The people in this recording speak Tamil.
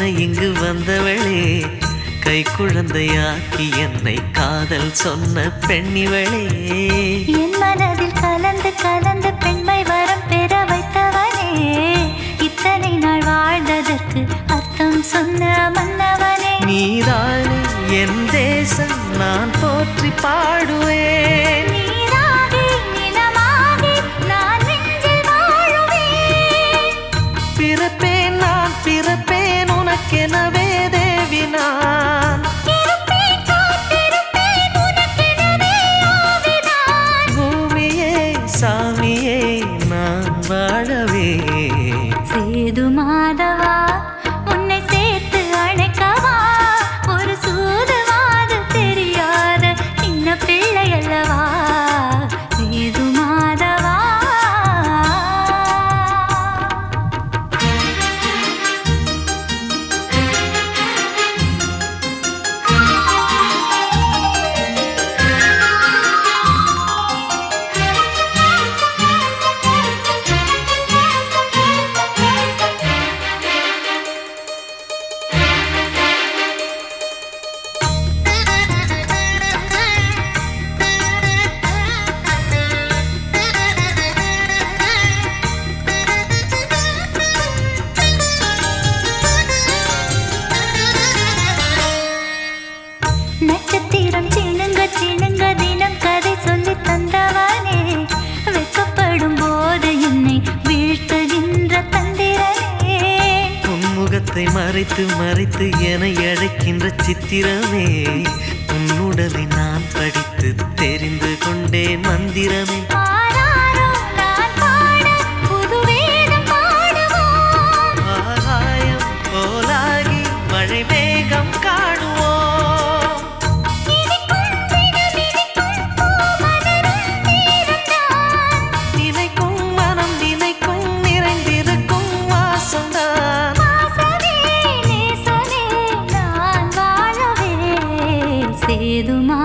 என இங்கு வந்தவளே கை குழந்தையாக்கி என்னை காதல் சொன்ன பெண்ணிவளே என் மனதில் கலந்து கலந்து பெண்மை வரம் பெற வைத்தவனே இத்தனை நாள் வாழ்ந்ததற்கு அர்த்தம் சொன்ன மன்னவனே நீதானே என் தேசம் நான் போற்றி பாடுவேன் நீராகி நிலமாகி நான் நெஞ்சில் வாழுவேன் பிறப்பேன் நான் பிறப்பேன் உனக்கெனவே தேவி நான் இருப்பேன் காத்திருப்பேன் உனக்கெனவே ஆவிதான் பூமியே சாமியே நான் வாழவே சேது மாதவா உன்னை சேர்த்து அணைக்கவா ஒரு சூதுவாது தெரியாத சின்ன பிள்ளை அல்லவா சேது மாதவா நட்சத்திரம் சிணுங்க சிணுங்க தினம் கதை சொல்லி தந்தவனே வெக்கப்படும் போது என்னை வீழ்த்துகின்ற தந்திரனே உன்முகத்தை மறைத்து மறைத்து என அழைக்கின்ற சித்திரமே உன்னுடலை நான் படித்து தெரிந்து கொண்டேன் மந்திரமே ஆராரோ நான் பாட புது வேதம் பாடுவோம் ஆகாயம் போலாகி மழை மேகம் காணுவோம் இனிக்கும் தினம் இனிக்கும் பூமலரும் நேரம்தான். நினைக்கும் மனம் நினைக்கும் நிறைந்திருக்கும் வாசம்தான் வாசமே நேசமே நான் வாழவே சேதுமா